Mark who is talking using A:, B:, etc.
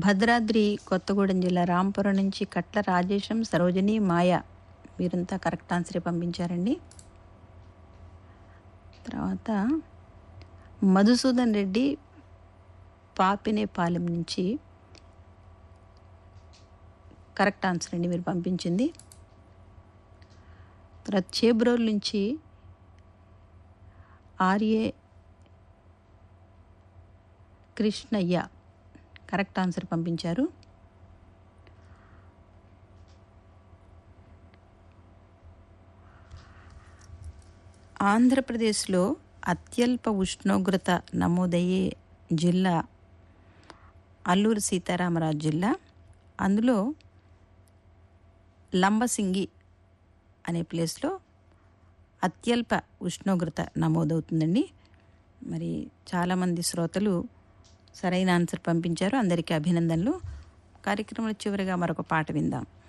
A: భద్రాద్రి కొత్తగూడెం జిల్లా రాంపురం నుంచి కట్ల రాజేశం సరోజిని మాయ వీరంతా కరెక్ట్ ఆన్సరే పంపించారండి తర్వాత మధుసూదన్ రెడ్డి పాపినేపాలెం నుంచి కరెక్ట్ ఆన్సర్ అండి మీరు పంపించింది తర్వాత చేబ్రోల్ నుంచి ఆర్ఏ కృష్ణయ్య కరెక్ట్ ఆన్సర్ పంపించారు ఆంధ్రప్రదేశ్లో అత్యల్ప ఉష్ణోగ్రత నమోదయ్యే జిల్లా అల్లూరు సీతారామరాజు జిల్లా అందులో లంబసింగి అనే ప్లేస్లో అత్యల్ప ఉష్ణోగ్రత నమోదవుతుందండి మరి చాలామంది శ్రోతలు సరైన ఆన్సర్ పంపించారు అందరికీ అభినందనలు కార్యక్రమం చివరిగా మరొక పాట విందాం